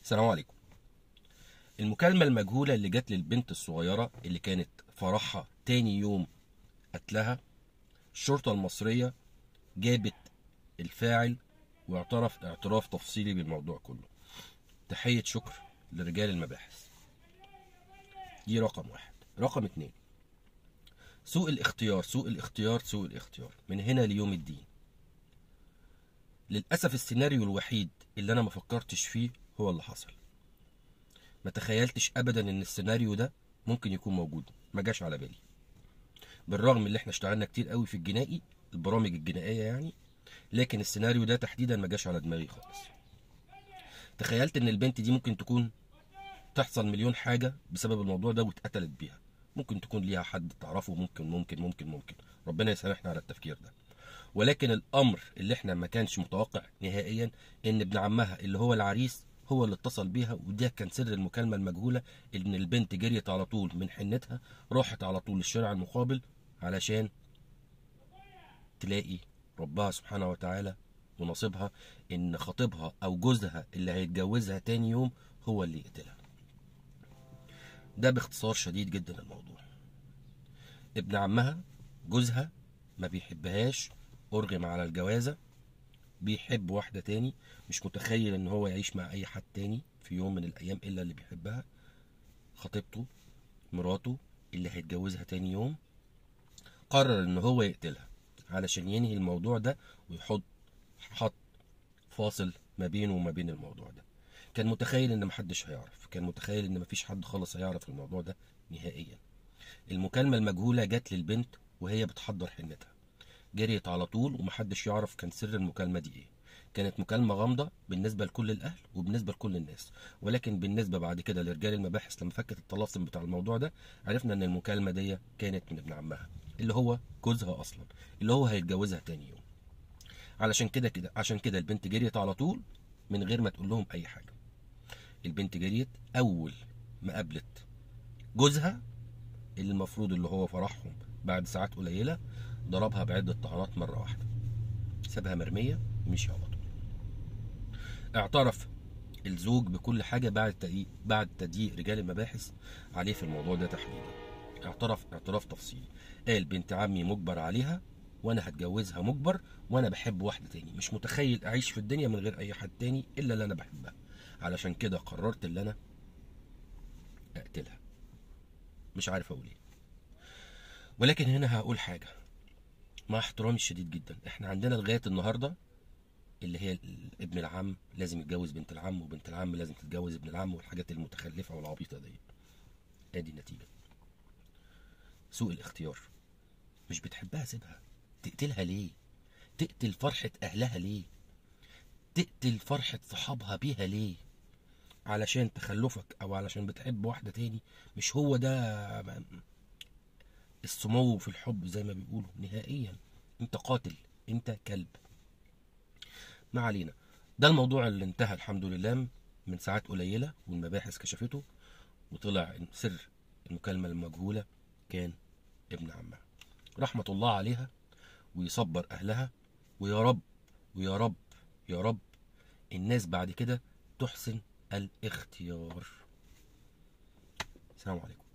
السلام عليكم المكالمة المجهولة اللي جت للبنت الصغيرة اللي كانت فرحها تاني يوم قتلها الشرطة المصرية جابت الفاعل واعترف اعتراف تفصيلي بالموضوع كله تحية شكر لرجال المباحث دي رقم واحد رقم اتنين سوء الاختيار سوء الاختيار سوء الاختيار من هنا ليوم الدين للأسف السيناريو الوحيد اللي أنا ما فكرتش فيه هو اللي حصل ما تخيلتش أبدا إن السيناريو ده ممكن يكون موجود ما جاش على بالي بالرغم اللي احنا اشتغلنا كتير قوي في الجنائي البرامج الجنائية يعني لكن السيناريو ده تحديدا ما جاش على دماغي خالص تخيلت ان البنت دي ممكن تكون تحصل مليون حاجة بسبب الموضوع ده واتقتلت بيها ممكن تكون ليها حد تعرفه ممكن ممكن ممكن ممكن ربنا يسامحنا على التفكير ده ولكن الامر اللي احنا ما كانش متوقع نهائيا ان ابن عمها اللي هو العريس هو اللي اتصل بيها وده كان سر المكالمه المجهوله ان البنت جريت على طول من حنتها راحت على طول للشارع المقابل علشان تلاقي ربها سبحانه وتعالى ونصيبها ان خطيبها او جوزها اللي هيتجوزها تاني يوم هو اللي يقتلها ده باختصار شديد جدا الموضوع ابن عمها جوزها ما بيحبهاش أرغم على الجوازة بيحب واحدة تاني مش متخيل ان هو يعيش مع اي حد تاني في يوم من الايام الا اللي بيحبها خطيبته مراته اللي هيتجوزها تاني يوم قرر ان هو يقتلها علشان ينهي الموضوع ده ويحط حط فاصل ما بينه وما بين الموضوع ده كان متخيل ان محدش هيعرف كان متخيل ان مفيش حد خالص هيعرف الموضوع ده نهائيا المكالمة المجهولة جت للبنت وهي بتحضر حنتها جريت على طول ومحدش يعرف كان سر المكالمة دي ايه كانت مكالمة غامضة بالنسبة لكل الأهل وبالنسبة لكل الناس ولكن بالنسبة بعد كده لرجال المباحث لما فكت الطلاسم بتاع الموضوع ده عرفنا ان المكالمة دي كانت من ابن عمها اللي هو جوزها أصلا اللي هو هيتجوزها تاني يوم علشان كده كده عشان كده البنت جريت على طول من غير ما تقول لهم أي حاجة البنت جريت أول ما قابلت جوزها اللي المفروض اللي هو فرحهم بعد ساعات قليلة ضربها بعدة طعنات مرة واحدة سابها مرمية ومشي على طول اعترف الزوج بكل حاجة بعد تدقيق بعد تضييق رجال المباحث عليه في الموضوع ده تحديدا اعترف اعتراف تفصيلي قال بنت عمي مجبر عليها وانا هتجوزها مجبر وانا بحب واحدة تاني مش متخيل اعيش في الدنيا من غير اي حد تاني الا اللي انا بحبها علشان كده قررت اللي انا اقتلها مش عارف اقول ايه ولكن هنا هقول حاجة مع احترامي الشديد جدا احنا عندنا لغاية النهاردة اللي هي ابن العم لازم يتجوز بنت العم وبنت العم لازم تتجوز ابن العم والحاجات المتخلفة والعبيطة دي ادي النتيجة سوء الاختيار مش بتحبها سيبها تقتلها ليه تقتل فرحة اهلها ليه تقتل فرحة صحابها بيها ليه علشان تخلفك او علشان بتحب واحدة تاني مش هو ده السمو في الحب زي ما بيقولوا نهائيا انت قاتل انت كلب ما علينا ده الموضوع اللي انتهى الحمد لله من ساعات قليلة والمباحث كشفته وطلع ان سر المكالمة المجهولة كان ابن عمها رحمة الله عليها ويصبر أهلها ويا رب ويا رب يا رب الناس بعد كده تحسن الاختيار السلام عليكم